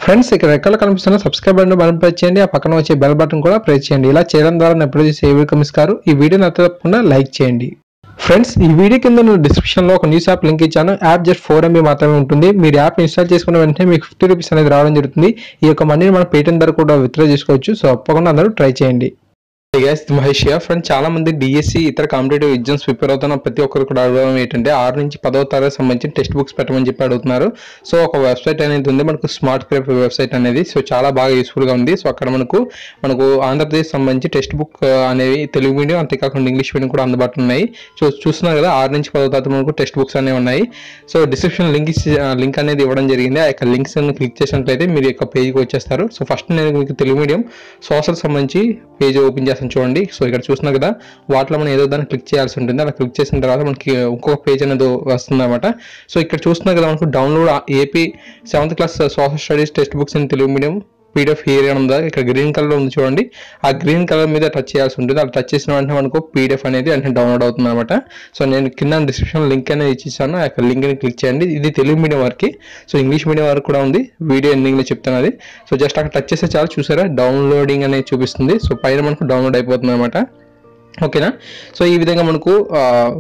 friends ఇక్కడ రెక్కలు కనిపిస్తున్న సబ్స్క్రైబ్ బటన్ బటన్ ప్రెస్ చేయండి ఆ పక్కన వచ్చే బెల్ బటన్ కూడా ప్రెస్ చేయండి ఇలా చేయడం ద్వారా నేను ఎప్పుడు చేసే ఏ వీడియో కమిస్తారు ఈ వీడియో తప్పకుండా లైక్ చేయండి ఫ్రెండ్స్ ఈ వీడియో కింద నేను డిస్క్రిప్షన్ లో ఒక న్యూస్ యాప్ లింక్ ఇచ్చాను యాప్ జస్ట్ ఫోర్ ఎంబీ మాత్రమే ఉంటుంది మీరు యాప్ ఇన్స్టాల్ చేసుకున్న వెంటనే మీకు ఫిఫ్టీ రూపీస్ అనేది రావడం జరుగుతుంది ఈ యొక్క మనీని మనం పేటిఎం ధర కూడా విత్డ్రా చేసుకోవచ్చు సో తప్పకుండా అందరూ ట్రై చేయండి గ్యాస్ మహేష్ ఫ్రెండ్ చాలా మంది డిఎస్సి ఇతర కాంపిటేటివ్ ఎగ్జామ్స్ ప్రిపేర్ అవుతున్న ప్రతి ఒక్కరు కూడా అడగడం ఏంటంటే ఆరు నుంచి పదవ తరగతి సంబంధించిన టెక్స్ట్ బుక్స్ పెట్టమని చెప్పి అడుగుతున్నారు సో ఒక వెబ్సైట్ అనేది ఉంది మనకు స్మార్ట్ క్రేప్ వెబ్సైట్ అనేది సో చాలా బాగా యూస్ఫుల్ గా ఉంది సో అక్కడ మనకు మనకు ఆంధ్రప్రదేశ్ సంబంధించి టెక్స్ట్ బుక్ అనేవి తెలుగు మీడియం అంతేకాకుండా ఇంగ్లీష్ మీడియం కూడా అందుబాటులో ఉన్నాయి సో చూస్తున్నారు కదా ఆరు నుంచి పదవ తరగతి మనకు టెక్స్ట్ బుక్స్ అనేవి ఉన్నాయి సో డిస్క్రిప్షన్ లింక్ లింక్ అనేది ఇవ్వడం జరిగింది ఆ యొక్క లింక్స్ క్లిక్ చేసినట్లయితే మీరు యొక్క పేజ్కి వచ్చేస్తారు సో ఫస్ట్ నేను మీకు తెలుగు మీడియం సోషల్ సంబంధించి పేజ్ ఓపెన్ చేస్తాను చూడండి సో ఇక్కడ చూస్తున్నారు కదా వాటిలో మనం ఏదో దాన్ని క్లిక్ చేయాల్సి ఉంటుంది అలా క్లిక్ చేసిన తర్వాత మనకి ఇంకొక పేజ్ అనేది వస్తుంది అనమాట సో ఇక్కడ చూస్తున్నారు కదా మనకు download AP seventh class social studies text books in Telugu medium PDF here అని ఉందా ఇక్కడ గ్రీన్ కలర్ ఉంది చూడండి ఆ గ్రీన్ కలర్ మీద టచ్ చేయాల్సి ఉంటుంది అలా టచ్ చేసిన వెంటనే మనకు పీడిఎఫ్ అనేది వెంటనే డౌన్లోడ్ అవుతుంది అనమాట సో నేను కింద డిస్క్రిప్షన్ లింక్ అనేది ఇచ్చేసాను ఆ యొక్క లింక్ని క్లిక్ చేయండి ఇది తెలుగు మీడియం వరకు సో ఇంగ్లీష్ మీడియం వరకు కూడా ఉంది వీడియో ఎండింగ్లో చెప్తాను అది సో జస్ట్ అక్కడ టచ్ చేస్తే చాలా చూసారా డౌన్లోడింగ్ అనేది చూపిస్తుంది సో పైన మనకు డౌన్లోడ్ అయిపోతుంది అనమాట ఓకేనా సో ఈ విధంగా మనకు ఆ,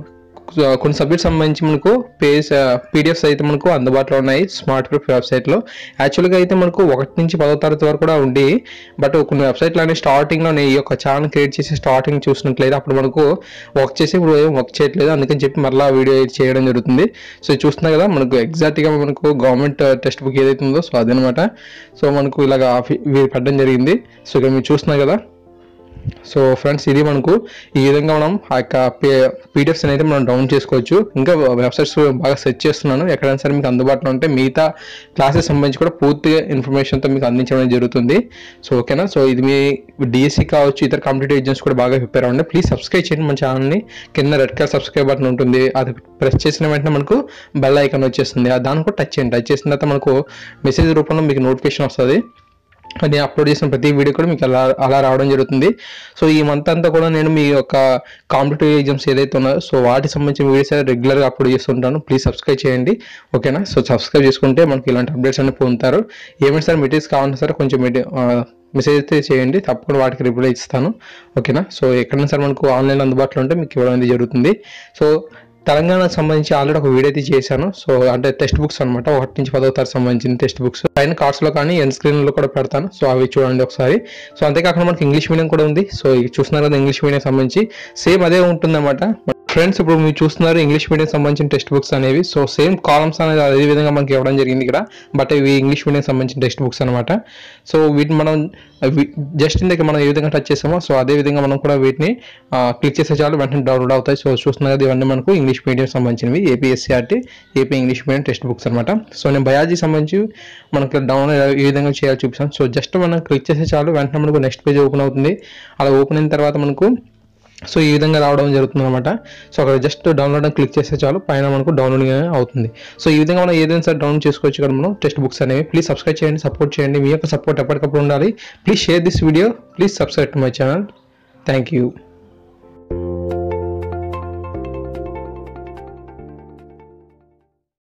కొన్ని సబ్జెక్ట్స్ సంబంధించి మనకు పేజ్ పీడిఎఫ్స్ అయితే మనకు అందుబాటులో ఉన్నాయి స్మార్ట్ ప్రూఫ్ వెబ్సైట్లో యాక్చువల్గా అయితే మనకు ఒకటి నుంచి పదో తరగతి వరకు కూడా ఉంది బట్ కొన్ని వెబ్సైట్లు అనేవి స్టార్టింగ్లో ఈ యొక్క ఛానల్ క్రియేట్ చేసి స్టార్టింగ్ చూసినట్లయితే అప్పుడు మనకు వర్క్ చేసి ఇప్పుడు ఏం వర్క్ చేయట్లేదు అందుకని చెప్పి మళ్ళీ వీడియో చేయడం జరుగుతుంది సో ఇది చూస్తున్నారు కదా మనకు ఎగ్జాక్ట్గా మనకు గవర్నమెంట్ టెక్స్ట్ బుక్ ఏదైతే ఉందో సో అదనమాట సో మనకు ఇలాగ ఇవి పెట్టడం జరిగింది సో ఇక్కడ మీరు చూస్తున్నారు కదా సో ఫ్రెండ్స్ ఇది మనకు ఈ విధంగా మనం ఆ యొక్క పీడిఎఫ్స్ అనేది మనం డౌన్ చేసుకోవచ్చు ఇంకా వెబ్సైట్స్ బాగా సెర్చ్ చేస్తున్నాను ఎక్కడైనా సరే మీకు అందుబాటులో ఉంటే మిగతా క్లాసెస్ సంబంధించి కూడా పూర్తిగా ఇన్ఫర్మేషన్తో మీకు అందించడం జరుగుతుంది సో ఓకేనా సో ఇది మీ డిఎస్సి కావచ్చు ఇతర కాంపిటేటివ్ ఎగ్జామ్స్ కూడా బాగా ప్రిపేర్ అవ్వండి ప్లీజ్ సబ్స్క్రైబ్ చేయండి మన ఛానల్ని కింద రెడ్ కలర్ సబ్స్క్రైబ్ బటన్ ఉంటుంది అది ప్రెస్ చేసిన వెంటనే మనకు బెల్ ఐకాన్ వచ్చేస్తుంది ఆ దాన్ని కూడా టచ్ చేయండి టచ్ చేసిన తర్వాత మనకు మెసేజ్ రూపంలో మీకు నోటిఫికేషన్ వస్తుంది నేను అప్లోడ్ చేసిన ప్రతి వీడియో కూడా మీకు అలా అలా రావడం జరుగుతుంది సో ఈ మంత్ అంతా కూడా నేను మీ యొక్క కాంపిటేటివ్ ఎగ్జామ్స్ ఏదైతే ఉన్నాయో సో వాటికి సంబంధించిన వీడియోస్ అయితే రెగ్యులర్గా అప్లోడ్ చేస్తుంటాను ప్లీజ్ సబ్స్క్రైబ్ చేయండి ఓకేనా సో సబ్స్క్రైబ్ చేసుకుంటే మనకి ఇలాంటి అప్డేట్స్ అన్ని పొందుతారు ఏమైనా సరే మెటీరియల్స్ కావాలన్నా సరే కొంచెం మెసేజ్ అయితే చేయండి తప్పకుండా వాటికి రిప్లై ఇస్తాను ఓకేనా సో ఎక్కడైనా సరే మనకు ఆన్లైన్ అందుబాటులో ఉంటే మీకు ఇవ్వడం అనేది జరుగుతుంది సో తెలంగాణకు సంబంధించి ఆల్రెడీ ఒక వీడియో అయితే చేశాను సో అంటే టెక్స్ట్ బుక్స్ అనమాట ఒకటి నుంచి పదో తరగతి సంబంధించిన టెక్స్ట్ బుక్స్ పైన కార్డ్స్ లో కానీ ఎన్ స్క్రీన్ లో కూడా పెడతాను సో అవి చూడండి ఒకసారి సో అంతేకాకుండా మనకి ఇంగ్లీష్ మీడియం కూడా ఉంది సో ఇది చూస్తున్నారు కదా ఇంగ్లీష్ మీడియం సంబంధించి సేమ్ అదే ఉంటుంది అనమాట ఫ్రెండ్స్ ఇప్పుడు మీరు చూస్తున్నారు ఇంగ్లీష్ మీడియం సంబంధించిన టెక్స్ట్ బుక్స్ అనేవి సో సేమ్ కాలమ్స్ అనేది అదే విధంగా మనకి ఇవ్వడం జరిగింది ఇక్కడ బట్ ఇవి ఇంగ్లీష్ మీడియం సంబంధించిన టెక్స్ట్ బుక్స్ అనమాట సో వీటిని మనం జస్ట్ ఇందాక మనం ఏ విధంగా టచ్ చేసామో సో అదే విధంగా మనం కూడా వీటిని క్లిక్ చేసే చాలు వెంటనే డౌన్లోడ్ అవుతాయి సో చూస్తున్నారు కదా ఇవన్నీ మనకు ఇంగ్లీష్ మీడియం సంబంధించినవి APSCERT AP English medium text books అనమాట సో నేను బయాలజీ సంబంధించి మనకు డౌన్లోడ్ ఏ విధంగా చేయాలో చూపిస్తాను సో జస్ట్ మనం క్లిక్ చేసే చాలు వెంటనే మనకు నెక్స్ట్ పేజ్ ఓపెన్ అవుతుంది అలా ఓపెన్ అయిన తర్వాత మనకు సో ఈ విధంగా రావడం జరుగుతుంది అనమాట సో అక్కడ జస్ట్ డౌన్లోడ్ అని క్లిక్ చేస్తే చాలు పైన మనకు డౌన్లోడింగ్ అనేది అవుతుంది సో ఈ విధంగా మనం ఏదైనా సరే డౌన్లోడ్ చేసుకోవచ్చు ఇక్కడ మనం టెక్స్ట్ బుక్స్ అనేవి ప్లీజ్ సబ్స్క్రైబ్ చేయండి సపోర్ట్ చేయండి మీ యొక్క సపోర్ట్ ఎప్పటికప్పుడు ఉండాలి please share this video please subscribe to my channel thank you